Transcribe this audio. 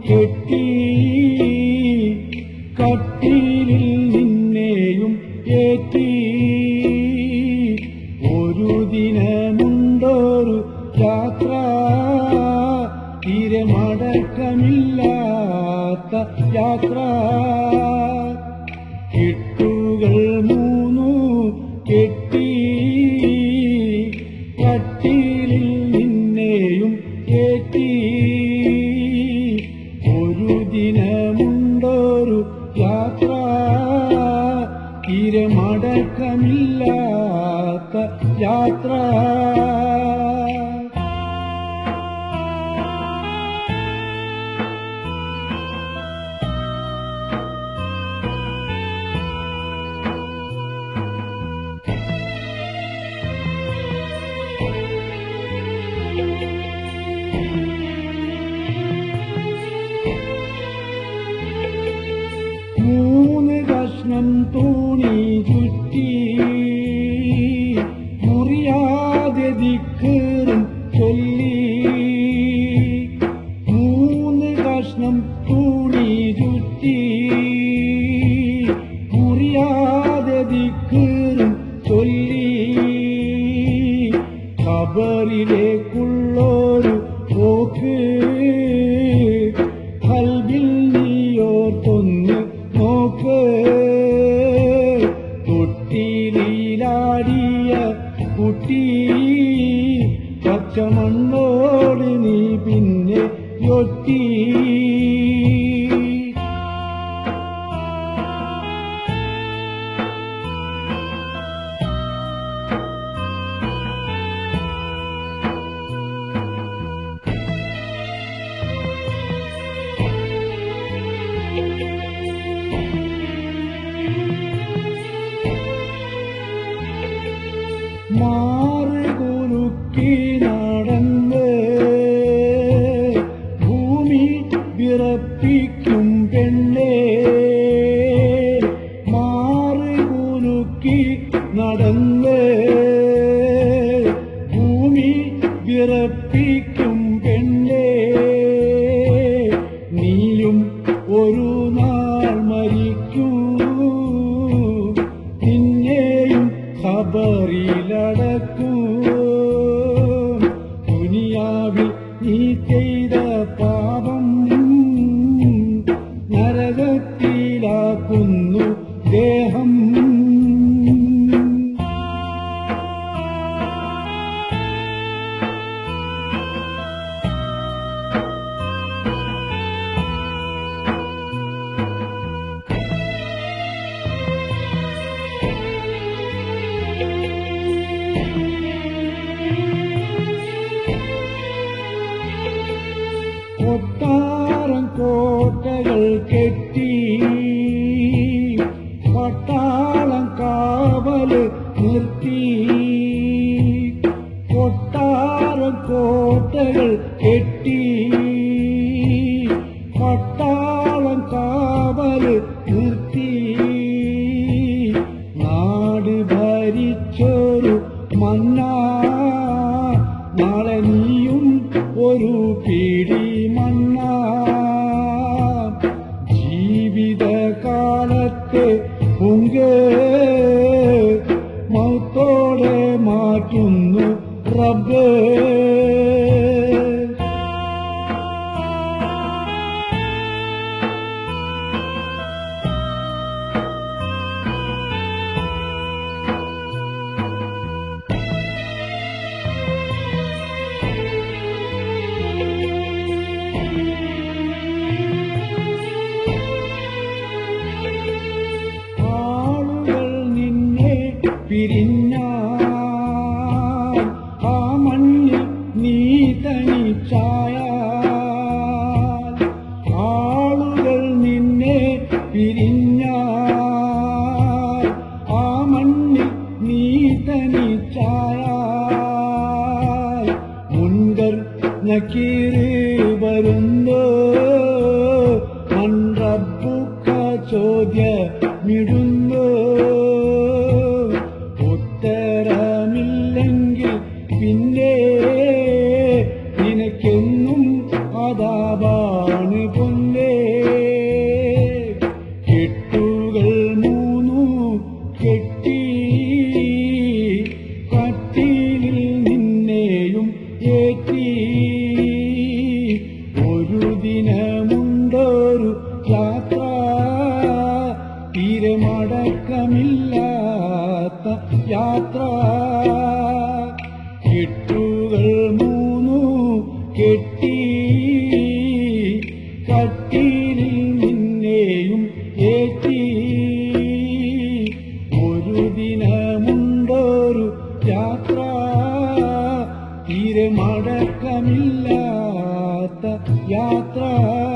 കെട്ടി കട്ടിലിൽ നിന്നെയും ഏറ്റി ഒരു ദിനമുണ്ടൊരു യാത്ര തീരെ മടക്കമില്ലാത്ത യാത്ര കെട്ടുകൾ മൂന്നു കെട്ടി കട്ടിലിൽ നിന്നെയും ഏറ്റി ഒരു ദിനമുണ്ടൊരു യാത്ര തീരെ മടക്കമില്ലാത്ത യാത്ര മൂന്ന് കഷ്ണം തൂണി ചുറ്റി മുറിയാതെ ദിക്കേറും ചൊല്ലി മൂന്ന് കഷ്ണം തൂണി ചുറ്റി മുറിയാതെ ദിക്കേറും ചൊല്ലി ഖബറിലേക്കുള്ളൊരു പോക്ക് കൽവിൽ നീയോർത്തൊന്ന് നോക്ക് തൊട്ടിയിലാടിയ കുട്ടി പച്ചമണ്ണോട് നീ പിന്നെ യൊട്ടി മാറ് കുലുക്കി നടന്ന് ഭൂമി വിറപ്പിക്കും പെണ്ണേ മാറ് കുലുക്കി നടന്ന് ഭൂമി വിറപ്പിക്കും പെണ്ണേ നീയും ഒരു നാൾ മരിക്കൂ നിന്നെയും ഖബറിലടക്കൂ ദുനിയാവിൽ നീ ചെയ്ത പാപം നരകത്തിലാക്കുന്നു ദേഹം കൊട്ടാരം കോട്ടകൾ കെട്ടി പട്ടാളം കാവല് നിർത്തി കൊട്ടാരം കോട്ടകൾ കെട്ടി പട്ടാളം കാവല് നിർത്തി നാട് ഭരിച്ചൊരു മന്നാ നാളെ നീയും ഒരു പിടി മണ്ണ ജീവിതകാലത്തെ പൊങ്ക് മൗത്തോടെ മാറ്റുന്നു റബ്ബ് ആളുകൾ നിന്നെ പിരിഞ്ഞാൽ ആ മണ്ണിൽ നീ തനിച്ചായാൽ ആളുകൾ നിന്നെ പിരിഞ്ഞാൽ ആ മണ്ണിൽ നീ തനിച്ചായാൽ മുൻകർ നക്കീറ് വരുന്നു മൺറബുക്ക ചോദ്യമിടുന്നു യാത്ര കെട്ടുകൾ മൂന്നു കെട്ടി കട്ടിലിൽ നിന്നെയും ഏറ്റി ഒരു ദിനമുണ്ടൊരു യാത്ര തീരെ മടക്കമില്ലാത്ത യാത്ര